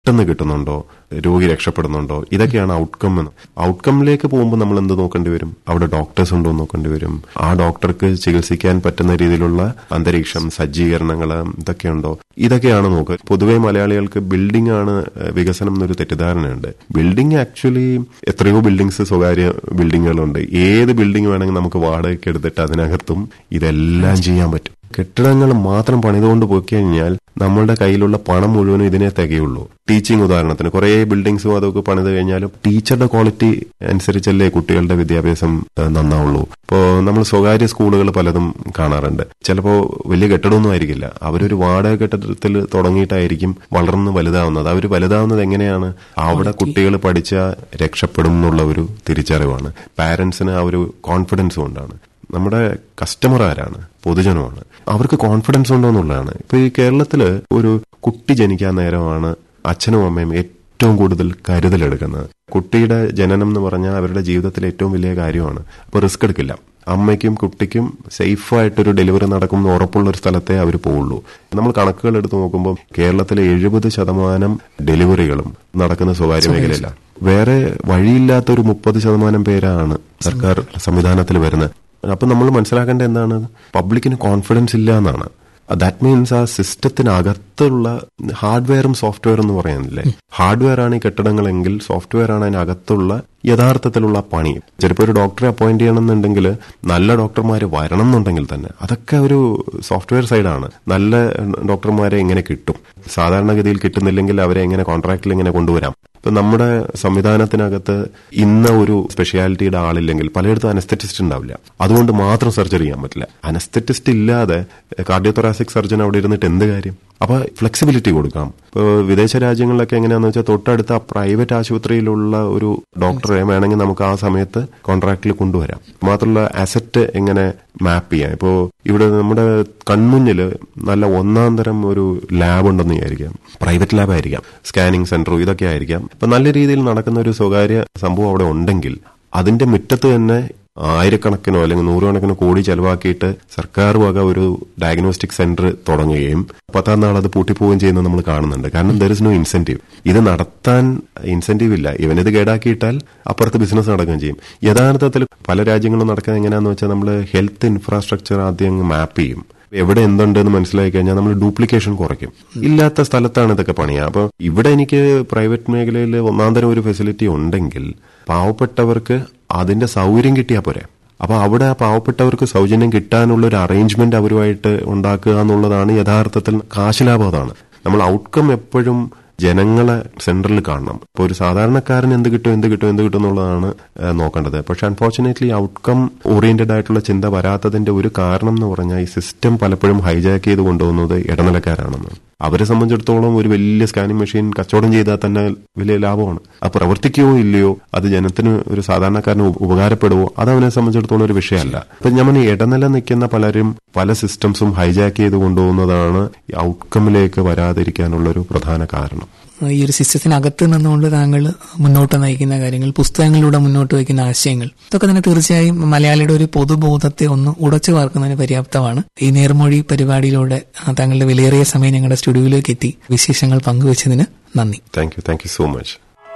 പെട്ടെന്ന് കിട്ടുന്നുണ്ടോ രോഗി രക്ഷപ്പെടുന്നുണ്ടോ ഇതൊക്കെയാണ് ഔട്ട്കം എന്ന് ഔട്ട്കമ്മിലേക്ക് പോകുമ്പോൾ നമ്മൾ എന്ത് നോക്കേണ്ടി വരും അവിടെ ഡോക്ടേഴ്സ് ഉണ്ടോ എന്ന് നോക്കേണ്ടി വരും ആ ഡോക്ടർക്ക് ചികിത്സിക്കാൻ പറ്റുന്ന രീതിയിലുള്ള അന്തരീക്ഷം സജ്ജീകരണങ്ങൾ ഇതൊക്കെയുണ്ടോ ഇതൊക്കെയാണ് നോക്കുക പൊതുവെ മലയാളികൾക്ക് ബിൽഡിംഗ് ആണ് ഏഹ്, വികസനം എന്നൊരു തെറ്റിദ്ധാരണയുണ്ട് ബിൽഡിംഗ് ആക്ച്വലി എത്രയോ ബിൽഡിങ്സ് സ്വകാര്യ ബിൽഡിങ്ങുകളുണ്ട് ഏത് ബിൽഡിംഗ് വേണമെങ്കിൽ നമുക്ക് വാടകയ്ക്ക് എടുത്തിട്ട് അതിനകത്തും ഇതെല്ലാം ചെയ്യാൻ പറ്റും കെട്ടിടങ്ങൾ മാത്രം പണിതുകൊണ്ട് പോയി കഴിഞ്ഞാൽ നമ്മളുടെ കയ്യിലുള്ള പണം മുഴുവനും ഇതിനെ തികയുള്ളൂ ടീച്ചിങ് ഉദാഹരണത്തിന് കുറെ ബിൽഡിങ്സും അതൊക്കെ പണിത് കഴിഞ്ഞാലും ടീച്ചറുടെ ക്വാളിറ്റി അനുസരിച്ചല്ലേ കുട്ടികളുടെ വിദ്യാഭ്യാസം ഏഹ്, നന്നാവുള്ളൂ ഇപ്പോ നമ്മൾ സ്വകാര്യ സ്കൂളുകൾ പലതും കാണാറുണ്ട് ചിലപ്പോ വലിയ കെട്ടിടമൊന്നും ആയിരിക്കില്ല അവരൊരു വാടക കെട്ടിടത്തിൽ തുടങ്ങിയിട്ടായിരിക്കും വളർന്ന് വലുതാവുന്നത് അവർ വലുതാവുന്നത് എങ്ങനെയാണ് അവിടെ കുട്ടികൾ പഠിച്ച രക്ഷപ്പെടും എന്നുള്ള ഒരു തിരിച്ചറിവാണ് പാരന്റ്സിന് ആ ഒരു കോൺഫിഡൻസ് കൊണ്ടാണ് നമ്മുടെ കസ്റ്റമർ ആരാണ് പൊതുജനമാണ് അവർക്ക് കോൺഫിഡൻസ് ഉണ്ടോ എന്നുള്ളതാണ് ഇപ്പൊ ഈ കേരളത്തില് ഒരു കുട്ടി ജനിക്കാൻ നേരമാണ് അച്ഛനും അമ്മയും ഏറ്റവും കൂടുതൽ കരുതലെടുക്കുന്നത് കുട്ടിയുടെ ജനനം എന്ന് പറഞ്ഞാൽ അവരുടെ ജീവിതത്തിലെ ഏറ്റവും വലിയ കാര്യമാണ് അപ്പൊ റിസ്ക് എടുക്കില്ല അമ്മയ്ക്കും കുട്ടിക്കും സേഫായിട്ടൊരു ഡെലിവറി നടക്കും എന്ന് ഉറപ്പുള്ള ഒരു സ്ഥലത്തെ അവർ പോവുള്ളൂ നമ്മൾ കണക്കുകൾ എടുത്ത് നോക്കുമ്പോൾ കേരളത്തിലെ എഴുപത് ശതമാനം ഡെലിവറികളും നടക്കുന്ന സ്വകാര്യ മേഖലയിലാണ് വേറെ വഴിയില്ലാത്ത ഒരു മുപ്പത് ശതമാനം പേരാണ് സർക്കാർ സംവിധാനത്തിൽ വരുന്നത് അപ്പൊ നമ്മൾ മനസ്സിലാക്കേണ്ട എന്താണ് പബ്ലിക്കിന് കോൺഫിഡൻസ് ഇല്ല എന്നാണ് ദാറ്റ് മീൻസ് ആ സിസ്റ്റത്തിനകത്തുള്ള ഹാർഡ്വെയറും സോഫ്റ്റ്വെയർ എന്ന് പറയുന്നില്ലേ ഹാർഡ്വെയർ ആണ് ഈ കെട്ടിടങ്ങളെങ്കിൽ സോഫ്റ്റ്വെയർ ആണ് അതിനകത്തുള്ള യഥാർത്ഥത്തിലുള്ള പണി ചിലപ്പോൾ ഒരു ഡോക്ടറെ അപ്പോയിന്റ് ചെയ്യണമെന്നുണ്ടെങ്കിൽ നല്ല ഡോക്ടർമാർ വരണം എന്നുണ്ടെങ്കിൽ തന്നെ അതൊക്കെ ഒരു സോഫ്റ്റ്വെയർ സൈഡാണ് നല്ല ഡോക്ടർമാരെ എങ്ങനെ കിട്ടും സാധാരണഗതിയിൽ കിട്ടുന്നില്ലെങ്കിൽ അവരെ എങ്ങനെ കോൺട്രാക്റ്റിൽ എങ്ങനെ കൊണ്ടുവരാം ഇപ്പൊ നമ്മുടെ സംവിധാനത്തിനകത്ത് ഇന്ന ഒരു സ്പെഷ്യാലിറ്റിയുടെ ആളില്ലെങ്കിൽ പലയിടത്തും അനസ്തറ്റിസ്റ്റ് ഉണ്ടാവില്ല അതുകൊണ്ട് മാത്രം സർജറി ചെയ്യാൻ പറ്റില്ല അനസ്തറ്റിസ്റ്റ് ഇല്ലാതെ കാർഡിയോതൊറാസിക് സർജൻ അവിടെ ഇരുന്നിട്ട് എന്ത് കാര്യം അപ്പൊ ഫ്ലെക്സിബിലിറ്റി കൊടുക്കാം ഇപ്പോൾ വിദേശ രാജ്യങ്ങളിലൊക്കെ എങ്ങനെയാന്ന് വെച്ചാൽ തൊട്ടടുത്ത പ്രൈവറ്റ് ആശുപത്രിയിലുള്ള ഒരു ഡോക്ടറെ വേണമെങ്കിൽ നമുക്ക് ആ സമയത്ത് കോൺട്രാക്റ്റിൽ കൊണ്ടുവരാം മാത്രമല്ല അസറ്റ് എങ്ങനെ മാപ്പ് ചെയ്യാം ഇപ്പോൾ ഇവിടെ നമ്മുടെ കൺമുന്നിൽ നല്ല ഒന്നാം തരം ഒരു ലാബ് ഉണ്ടെന്ന് വിചാരിക്കാം പ്രൈവറ്റ് ലാബ് ആയിരിക്കാം സ്കാനിങ് സെന്റർ ഇതൊക്കെ ആയിരിക്കാം ഇപ്പൊ നല്ല രീതിയിൽ നടക്കുന്ന ഒരു സ്വകാര്യ സംഭവം അവിടെ ഉണ്ടെങ്കിൽ അതിന്റെ മുറ്റത്ത് തന്നെ ആയിരക്കണക്കിനോ അല്ലെങ്കിൽ നൂറുകണക്കിനോ കോടി ചെലവാക്കിയിട്ട് സർക്കാർ വക ഒരു ഡയഗ്നോസ്റ്റിക് സെന്റർ തുടങ്ങുകയും പത്താം നാൾ അത് പൂട്ടിപ്പോവുകയും ചെയ്യുന്നത് നമ്മൾ കാണുന്നുണ്ട് കാരണം ദർ ഇസ് നോ ഇൻസെന്റീവ് ഇത് നടത്താൻ ഇൻസെന്റീവ് ഇല്ല ഇവനിത് കേടാക്കിയിട്ടാൽ അപ്പുറത്ത് ബിസിനസ് നടക്കുകയും ചെയ്യും യഥാർത്ഥത്തിൽ പല രാജ്യങ്ങളും നടക്കുന്നത് എങ്ങനെയാന്ന് വെച്ചാൽ നമ്മൾ ഹെൽത്ത് ഇൻഫ്രാസ്ട്രക്ചർ ആദ്യം മാപ്പ് ചെയ്യും എവിടെ എന്തുണ്ടെന്ന് മനസ്സിലാക്കി കഴിഞ്ഞാൽ നമ്മൾ ഡ്യൂപ്ലിക്കേഷൻ കുറയ്ക്കും ഇല്ലാത്ത സ്ഥലത്താണ് ഇതൊക്കെ പണിയുക അപ്പൊ ഇവിടെ എനിക്ക് പ്രൈവറ്റ് മേഖലയിൽ ഒന്നാം തരം ഒരു ഫെസിലിറ്റി ഉണ്ടെങ്കിൽ പാവപ്പെട്ടവർക്ക് അതിന്റെ സൗകര്യം കിട്ടിയാൽ പോരെ അപ്പൊ അവിടെ ആ പാവപ്പെട്ടവർക്ക് സൗജന്യം കിട്ടാനുള്ള ഒരു അറേഞ്ച്മെന്റ് അവരുമായിട്ട് ഉണ്ടാക്കുക എന്നുള്ളതാണ് യഥാർത്ഥത്തിൽ കാശ് ലാഭം അതാണ് നമ്മൾ ഔട്ട്കം എപ്പോഴും ജനങ്ങളെ സെന്ററിൽ കാണണം ഇപ്പോൾ ഒരു സാധാരണക്കാരന് എന്ത് കിട്ടും എന്ത് കിട്ടും എന്ത് കിട്ടും എന്നുള്ളതാണ് ഏഹ്, നോക്കേണ്ടത് പക്ഷെ അൺഫോർച്ചുനേറ്റ്ലി ഔട്ട്കം ഓറിയന്റഡ് ആയിട്ടുള്ള ചിന്ത വരാത്തതിന്റെ ഒരു കാരണം എന്ന് പറഞ്ഞാൽ ഈ സിസ്റ്റം പലപ്പോഴും ഹൈജാക്ക് ചെയ്ത് കൊണ്ടുപോകുന്നത് ഇടനിലക്കാരാണെന്ന് അവരെ സംബന്ധിച്ചിടത്തോളം ഒരു വലിയ സ്കാനിങ് മെഷീൻ കച്ചവടം ചെയ്താൽ തന്നെ വലിയ ലാഭമാണ് അത് പ്രവർത്തിക്കുകയോ ഇല്ലയോ അത് ജനത്തിന് ഒരു സാധാരണക്കാരന് ഉപ- ഉപകാരപ്പെടുവോ അത് അവനെ സംബന്ധിച്ചിടത്തോളം ഒരു വിഷയമല്ല ഇപ്പൊ ഞാൻ ഈ ഇടനില നിൽക്കുന്ന പലരും പല സിസ്റ്റംസും ഹൈജാക്ക് ചെയ്ത് കൊണ്ടുപോകുന്നതാണ് ഈ ഔട്ട്കമ്മിലേക്ക് വരാതിരിക്കാനുള്ള ഒരു പ്രധാന കാരണം ഈ ഒരു സിസ്റ്റത്തിനകത്ത് നിന്നുകൊണ്ട് താങ്കൾ മുന്നോട്ട് നയിക്കുന്ന കാര്യങ്ങൾ പുസ്തകങ്ങളിലൂടെ മുന്നോട്ട് വയ്ക്കുന്ന ആശയങ്ങൾ ഇതൊക്കെ തന്നെ തീർച്ചയായും മലയാളിയുടെ ഒരു പൊതുബോധത്തെ ഒന്ന് ഉടച്ചു വാർക്കുന്നതിന് പര്യാപ്തമാണ് ഈ നേർമൊഴി പരിപാടിയിലൂടെ ആ, താങ്കളുടെ വിലയേറിയ സമയം ഞങ്ങളുടെ സ്റ്റുഡിയോയിലേക്ക് എത്തി വിശേഷങ്ങൾ പങ്കുവച്ചതിന് നന്ദി thank you thank you so much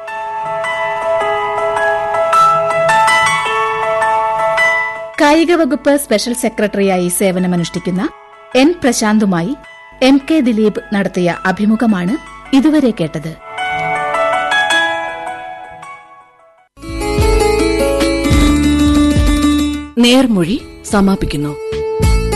കായിക വകുപ്പ് സ്പെഷ്യൽ സെക്രട്ടറിയായി സേവനമനുഷ്ഠിക്കുന്ന എൻ പ്രശാന്തുമായി എം കെ ദിലീപ് നടത്തിയ അഭിമുഖമാണ് ഇതുവരെ കേട്ടത് നേർമൊഴി സമാപിക്കുന്നു